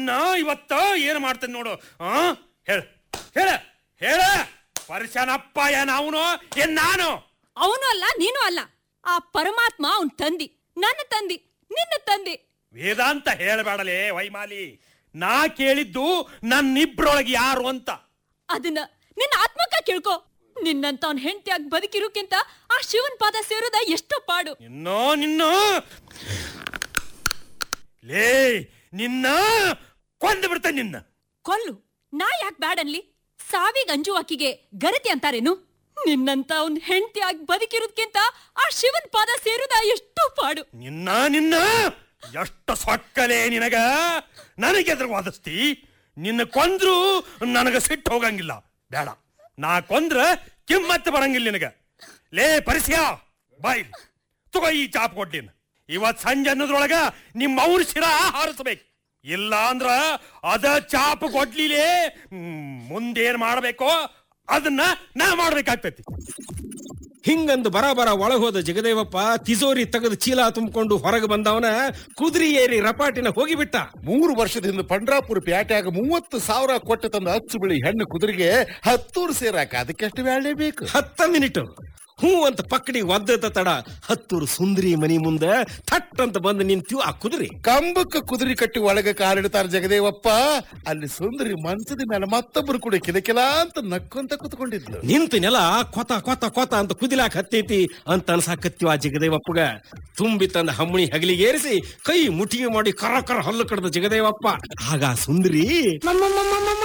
ನಿನ್ನ ಇವತ್ತ ಏನು ಮಾಡ್ತೇನೆ ನೋಡು ಆ ಹೇಳ ಹೇಳ ಹೇಳ ಪರ್ಶನಪ್ಪ ಏನ ಅವನು ಏನ್ ನಾನು ಅವನು ಅಲ್ಲ ನೀನು ಅಲ್ಲ ಆ ಪರಮಾತ್ಮ ಅವನ್ ತಂದಿ ನನ್ನ ತಂದಿ ನಿನ್ನ ತಂದಿ ವೇದಾಂತ ಹೇಳಬೇಡಲೇ ವೈಮಾಲಿ ನಾ ಕೇಳಿದ್ದು ನನ್ನಿಬ್ರೊಳಗೆ ಯಾರು ಅಂತ ಅದನ್ನ ನಿನ್ನ ಆತ್ಮಕ್ಕ ಕೇಳ್ಕೊ ನಿನ್ನಂತ ಅವ್ನ ಹೆಂಡತಿಯಾಗಿ ಬದುಕಿರೋಕ್ಕಿಂತ ಆ ಶಿವನ್ ಪಾದ ಸೇರೋದ ಎಷ್ಟೋ ಪಾಡು ಇನ್ನೋ ನಿನ್ನ ಲೇ ನಿನ್ನ ಕೊಂದು ಬಿಡ್ತೇನೆ ನಿನ್ನ ಕೊಲ್ಲು ನಾ ಯಾಕೆ ಬ್ಯಾಡನ್ಲಿ ಸಾವಿಗೆ ಅಂಜುವಾಕಿಗೆ ಗರತಿ ಅಂತಾರೇನು ನಿನ್ನಂತ ಅವ್ನ್ ಹೆಂಡತಿಯಾಗಿ ಬದುಕಿರೋದ್ಕಿಂತ ಆ ಶಿವನ್ ಪಾದ ಸೇರುದ ಎಷ್ಟೋ ಪಾಡು ನಿನ್ನ ನಿನ್ನ ಎಷ್ಟು ಸೊಕ್ಕಲೇ ನಿನಗ ನನಗೆ ಎದುರು ವಾದಿಸ್ತಿ ನಿನ್ನ ಕೊಂದ್ರು ನನಗ ಸಿಟ್ಟು ಹೋಗಂಗಿಲ್ಲ ಬೇಡ ನಾ ಕೊಂದ್ರ ಕಿಮ್ಮತ್ತು ಬರಂಗಿಲ್ಲ ನಿನಗ ಲೇ ಪರಿಸ್ಯ ಬಾಯ್ ತಗೋ ಈ ಚಾಪ್ ಕೊಟ್ಟಿನ ಇವತ್ ಸಂಜೆ ಅನ್ನೋದ್ರೊಳಗ ನಿಮ್ಮ ಅವ್ರ ಶಿರ ಹಾರಿಸ್ಬೇಕು ಇಲ್ಲ ಅಂದ್ರ ಅದ ಚಾಪ್ ಕೊಡ್ಲಿಲೇ ಮುಂದೇನ್ ಮಾಡ್ಬೇಕೋ ಅದನ್ನ ನಾ ಮಾಡ್ಬೇಕಾಗ್ತೈತಿ ಹಿಂಗಂದು ಬರಬರ ಒಳಗ್ ಹೋದ ಜಗದೇವಪ್ಪ ತಿಜೋರಿ ತೆಗೆದು ಚೀಲ ತುಂಬಿಕೊಂಡು ಹೊರಗೆ ಬಂದವನ ಕುದುರೆ ಏರಿ ರಪಾಟಿನ ಹೋಗಿಬಿಟ್ಟ ಮೂರು ವರ್ಷದಿಂದ ಪಂಡ್ರಾಪುರ ಪ್ಯಾಟ್ಯಾಗ ಮೂವತ್ತು ಸಾವಿರ ಕೊಟ್ಟು ತಂದ ಹಚ್ಚು ಬಿಳಿ ಹೆಣ್ಣು ಕುದುರೆಗೆ ಹತ್ತೂರು ಸೇರಾಕ ಅದಕ್ಕೆಷ್ಟು ವ್ಯಾಳೆ ಬೇಕು ಹತ್ತ ಮಿನಿಟ್ ಹೂ ಅಂತ ಪಕ್ಕಡಿ ಒದ್ದತ ತಡ ಹತ್ತೂರು ಸುಂದರಿ ಮನಿ ಮುಂದೆ ಥಟ್ ಅಂತ ಬಂದು ನಿಂತು ಆ ಕುದುರೆ ಕಂಬಕ್ಕೆ ಕುದುರೆ ಕಟ್ಟಿ ಒಳಗೆ ಕಾಲಿಡ್ತಾರ ಜಗದೇವಪ್ಪ ಅಲ್ಲಿ ಸುಂದರಿ ಮಂಚದ ಮೇಲೆ ಮತ್ತೊಬ್ರು ಕೂಡ ಕಿಲಕಿಲ ಅಂತ ನಕ್ಕೊಂತ ಕುತ್ಕೊಂಡಿದ್ಲು ನಿಂತು ನೆಲ ಕೊತ ಕೊತ ಕೊತ ಅಂತ ಕುದಿಲಾಕ ಹತ್ತೈತಿ ಅಂತ ಅನ್ಸಾಕತ್ತೀವ ಆ ಜಗದೇವಪ್ಪಗ ತುಂಬಿ ತಂದ ಹಮ್ಮಣಿ ಹಗಲಿಗೇರಿಸಿ ಕೈ ಮುಟ್ಟಿಗೆ ಮಾಡಿ ಕರ ಕರ ಹಲ್ಲು ಕಡ್ದ ಜಗದೇವಪ್ಪ ಆಗ ಆ ಸುಂದರಿ